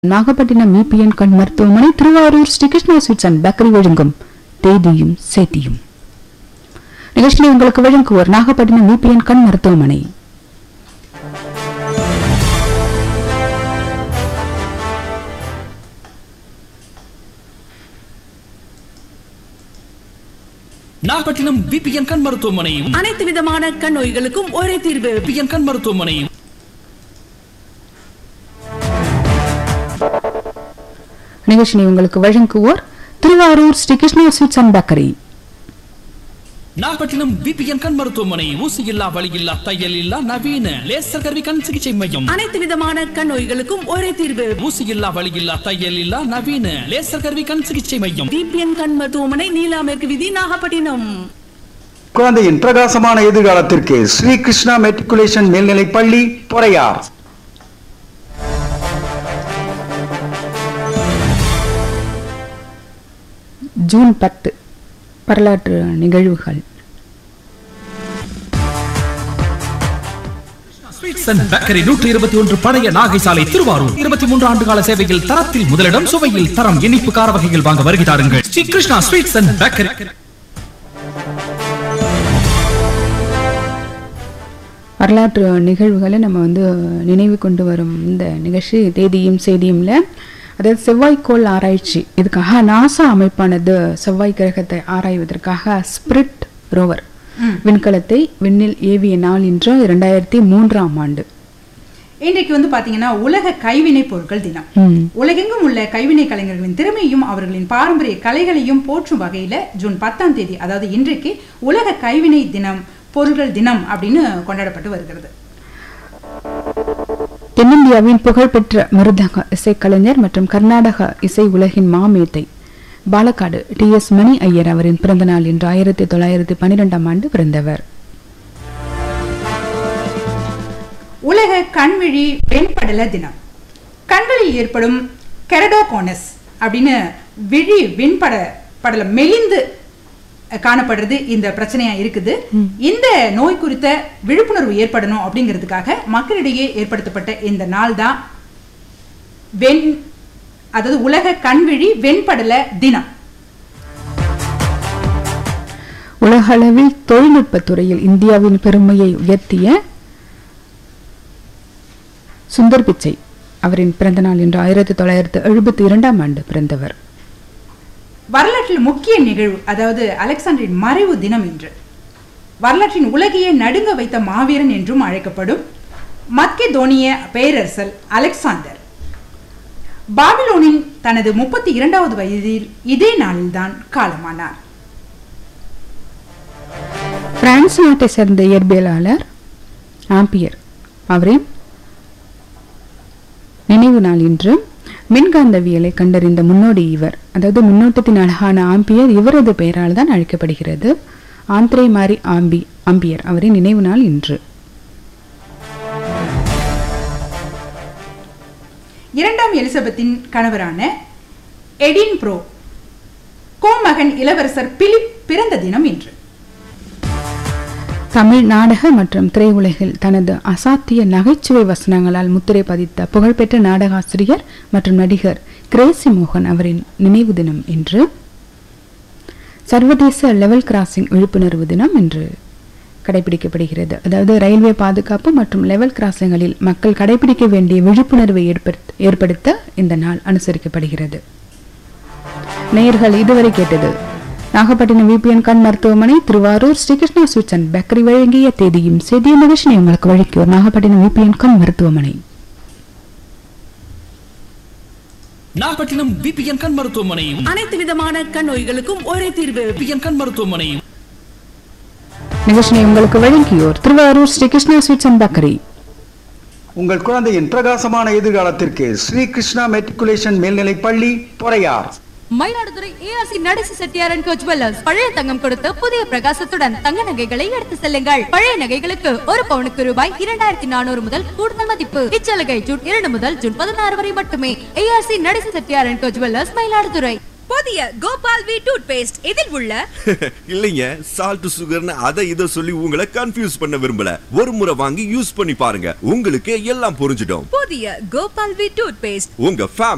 Nagapattinam EPN கண் மருத்துவமனை Thiruvarur Srikrishna sweets and bakery வழங்கும் தேதியும் சேதியும் நிகழ்ச்சியில் உங்களுக்கு வழங்குவோர் நாகப்பட்டினம் இபிஎன் கண் மருத்துவமனை நாகப்பட்டினம் விபிஎன் கண் மருத்துவமனையும் அனைத்து விதமான கண் நோய்களுக்கும் ஒரே தீர்வு விபிஎன் கண் மருத்துவமனையும் நிகழ்ச்சியை உங்களுக்கு வழங்குவோர் Thiruvarur Srikrishna sweets and bakery Nagapattinam VPN கண் மருத்துவமனை ஊசி இல்லா வலி இல்லா தையல் இல்லா நவீன லேசர் கருவி கண் சிகிச்சை மையம் அனைத்து விதமான கண் நோய்களுக்கும் ஒரே தீர்வு ஊசி இல்லா வலி இல்லா தையல் இல்லா நவீன லேசர் கருவி கண் சிகிச்சை மையம் டிபிஎன் கண் மருத்துவமனை நீலா மேற்கு விதி நாகப்பட்டினம் குழந்தையின் பிரகாசமான எதிர்காலத்திற்கு ஸ்ரீ கிருஷ்ணா மெட்ரிகுலேஷன் மேல்நிலைப் பள்ளி பொறையார் ஜூன் பத்து வரலாற்று நிகழ்வுகள் ஸ்வீட்ஸ் அண்ட் பேக்கரி நூற்றி இருபத்தி ஒன்று பழைய நாகை சாலை திருவாரூர் இருபத்தி மூன்று ஆண்டு கால சேவையில் தரத்தில் முதலிடம் சுவையில் தரம் இனிப்பு கார வகைகள் வாங்க வருகை தாருங்கள் Sri Krishna sweets and bakery வரலாற்று நிகழ்வுகளை நம்ம வந்து நினைவு கொண்டு வரும் இந்த நிகழ்ச்சி தேதியும் செய்தியும்ல அதாவது செவ்வாய்க்கோள் ஆராய்ச்சி இதுக்காக நாசா அமைப்பானது செவ்வாய் கிரகத்தை ஆராய்வதற்காக ஸ்பிரிட் ரோவர் விண்கலத்தை விண்ணில் ஏவிய நாள் இன்று இரண்டாயிரத்தி மூன்றாம் ஆண்டு இன்றைக்கு வந்து பாத்தீங்கன்னா உலக கைவினை பொருட்கள் தினம் ம். உலகெங்கும் உள்ள கைவினை கலைஞர்களின் திறமையும் அவர்களின் பாரம்பரிய கலைகளையும் போற்றும் வகையில ஜூன் பத்தாம் தேதி அதாவது இன்றைக்கு உலக கைவினை தினம் பொருட்கள் தினம் அப்படின்னு கொண்டாடப்பட்டு வருகிறது தென்னிந்தியாவின் புகழ்பெற்ற மிருதங்க இசைக்கலைஞர் மற்றும் கர்நாடக இசை உலகின் மாமேத்தை பாலக்காடு டி எஸ் மணி ஐயர் அவரின் பிறந்த நாள் இன்று ஆயிரத்தி தொள்ளாயிரத்தி பன்னிரெண்டாம் ஆண்டு பிறந்தவர் உலக கண்விழி வெண்படல தினம் கண்களில் ஏற்படும் கெரடோகோனஸ் அப்படின்னு விழி வெண்பட படலம் மெலிந்து காணப்படுறது இந்த பிரச்சனையா இருக்குது இந்த நோய் குறித்த விழிப்புணர்வு ஏற்படணும் அப்படிங்கிறதுக்காக மக்களிடையே ஏற்படுத்தப்பட்ட இந்த நாள் தான் வெண் அதாவது உலக கண்விழி வெண்படல தினம் உலகளவில் தொழில்நுட்பத் துறையில் இந்தியாவின் பெருமையை உயர்த்திய சுந்தர் பிச்சை அவரின் பிறந்த நாள் இன்று ஆயிரத்தி தொள்ளாயிரத்தி எழுபத்தி இரண்டாம் ஆண்டு பிறந்தவர் வரலாற்றில் முக்கிய நிகழ்வு அதாவது அலெக்சாண்டரின் மறைவு தினம் என்று வரலாற்றின் உலகையே நடுங்க வைத்த மாவீரன் என்றும் அழைக்கப்படும் மக்கெதோனிய பேரரசல் அலெக்சாந்தர் பாபிலோனின் தனது முப்பத்தி இரண்டாவது வயதில் இதே நாளில்தான் காலமானார் பிரான்ஸ் நாட்டை சேர்ந்த இயற்பியலாளர் ஆம்பியர் அவரின் நினைவு நாள் இன்று மின்காந்தவியலை கண்டறிந்த முன்னோடி இவர் அதாவது மின்னோட்டத்தின் அழகான ஆம்பியர் இவரது பெயரால் தான் அழைக்கப்படுகிறது ஆந்திரே மாரி ஆம்பி ஆம்பியர் அவரின் நினைவு நாள் இன்று இரண்டாம் எலிசபெத்தின் கணவரான எடின் ப்ரோ கோமகன் இளவரசர் பிலிப் பிறந்த தினம் இன்று தமிழ் நாடக மற்றும் திரையுலகில் தனது அசாத்திய நகைச்சுவை வசனங்களால் முத்திரை பதித்த புகழ்பெற்ற நாடகாசிரியர் மற்றும் நடிகர் கிரேசி மோகன் அவரின் நினைவு தினம் இன்று சர்வதேச லெவல் கிராசிங் விழிப்புணர்வு தினம் இன்று கடைபிடிக்கப்படுகிறது அதாவது ரயில்வே பாதுகாப்பு மற்றும் லெவல் கிராசிங்களில் மக்கள் கடைபிடிக்க வேண்டிய விழிப்புணர்வை ஏற்படுத்த ஏற்படுத்த இந்த நாள் அனுசரிக்கப்படுகிறது நேயர்கள் இதுவரை கேட்டது நாகப்பட்டினம் விபிஎன் கண் மருத்துவமனை Thiruvarur Srikrishna sweets and bakery வழங்கிய தேதியும் செய்திய நிகழ்ச்சியை உங்களுக்கு வழங்கியோர் நாகப்பட்டினம் விபிஎன் கண் மருத்துவமனை நாகப்பட்டினம் விபிஎன் கண் மருத்துவமனையும் அனைத்து விதமான கண் நோய்களுக்கும் ஒரே தீர்வு விபிஎன் கண் மருத்துவமனையும் நிகழ்ச்சியை உங்களுக்கு வழங்கியோர் Thiruvarur Srikrishna sweets and bakery உங்கள் குழந்தையின் பிரகாசமான எதிர்காலத்திற்கு ஸ்ரீ கிருஷ்ணா மெட்ரிகுலேஷன் மேல்நிலைப் பள்ளி Poraiyar Mayiladuthurai ARC Nadesi Chettiar and co jewellers பழைய தங்கம் கொடுத்து புதிய பிரகாசத்துடன் தங்க நகைகளை எடுத்து செல்லுங்கள் பழைய நகைகளுக்கு ஒரு பவுனுக்கு ரூபாய் இரண்டாயிரத்தி நானூறு முதல் கூடுதல் மதிப்பு இச்சலுகை ஜூன் இரண்டு முதல் ஜூன் பதினாறு வரை மட்டுமே ARC Nadesi Chettiar and co jewellers Mayiladuthurai புதிய கோபால் வி டூத் பேஸ்ட் இதில் உள்ள இல்லைங்க சால்ட் சுகர்னு அதை இதை சொல்லி உங்களை கன்ஃபியூஸ் பண்ண விரும்பல ஒரு முறை வாங்கி யூஸ் பண்ணி பாருங்க உங்களுக்கு எல்லாம் புரிஞ்சிடும் புதிய கோபால் வி டூத் பேஸ்ட் உங்க ஃபேமிலி